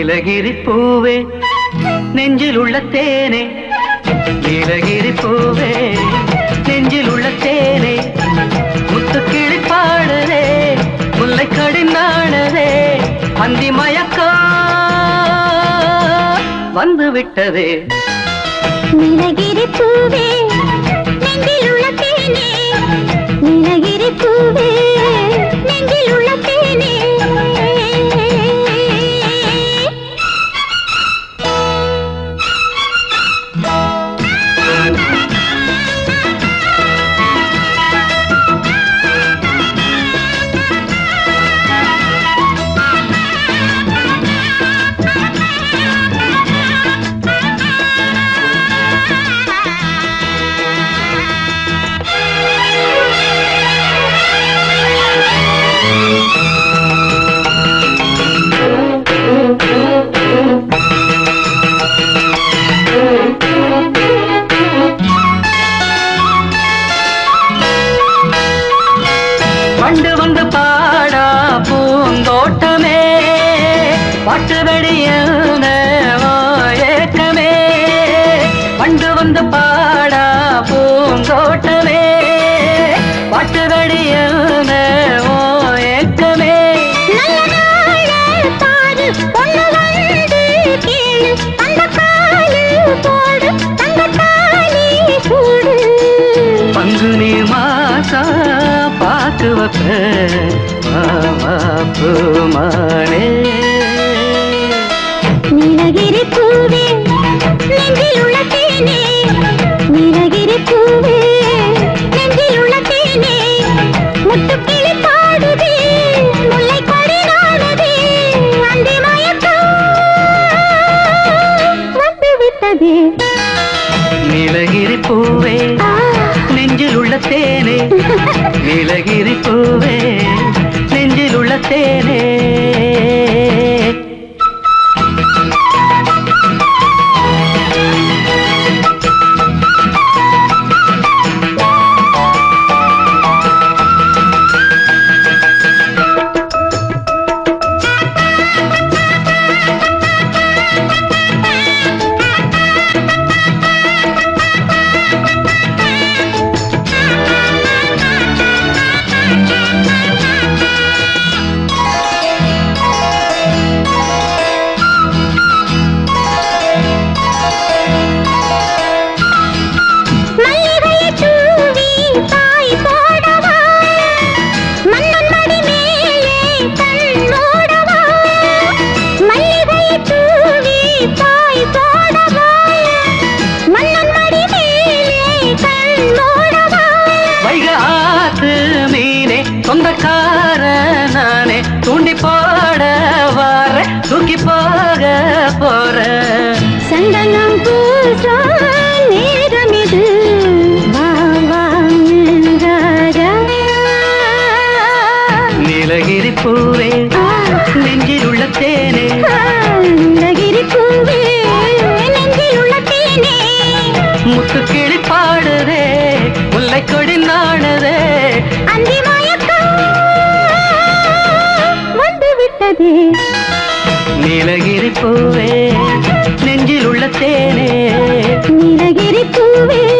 நீலகிரி பூவே நெஞ்சில் உள்ள தேனே நீலகிரி பூவே நெஞ்சில் உள்ள தேனே முத்து கிளி பாடுதே முல்லை கடிநாடுதே அந்தி மயக்கம் வந்து விட்டதே நீலகிரி பூவே நெஞ்சில் உள்ள தேனே நீலகிரி பூவே நெஞ்சில் உள்ள தேனே பண்டு வந்து பாடா பூந்தோட்டமே பாட்டு வெடியான ஏக்கமே பண்டு வந்து பாடா பூந்தோட்டமே பாட்டு வெடியான ஏக்கமே நல்ல நாள பாரு பொண்ணு வந்து கேளு அந்த காலு போடு தங்க தாலி சூடு பங்குனி மாசா பாக்கு வைப்ப பூமானே நீலகிரி பூவே நெஞ்சில் உள்ள தேனே நீலகிரி பூவே நெஞ்சில் உள்ள தேனே முட்டுக்கிளி பாடுதே முல்லை கொடி நாடுதே அந்தி மயக்கம் வந்து விட்டதே நீலகிரி பூவே ஆ, நெஞ்சில் உள்ள தேனே நீலகிரி பூவே நெஞ்சில் உள்ள தேனே மல்லிகையை தூவி தாய் போடவா மன்னன் மடி மேலே கண்ணோடவா மல்லிகையை தூவி தாய் போடவா மன்னன் மடி மேலே கண்ணோடவா வைக ஆத்து மீனே சொந்தக்கார நானே தூண்டி போட வார தூக்கி போக போற சந்தனம் பூசா நேரம் இது வா வா ராஜா நீலகிரி பூவே நெஞ்சில் உள்ள தேனே நீலகிரி பூவே நெஞ்சில் உள்ள தேனே முத்து கிளி பாடுதே முல்லை கொடி நாடுதே அந்தி மயக்கம் வந்து விட்டதே நீலகிரி பூவே நெஞ்சில் உள்ள தேனே நீலகிரி பூவே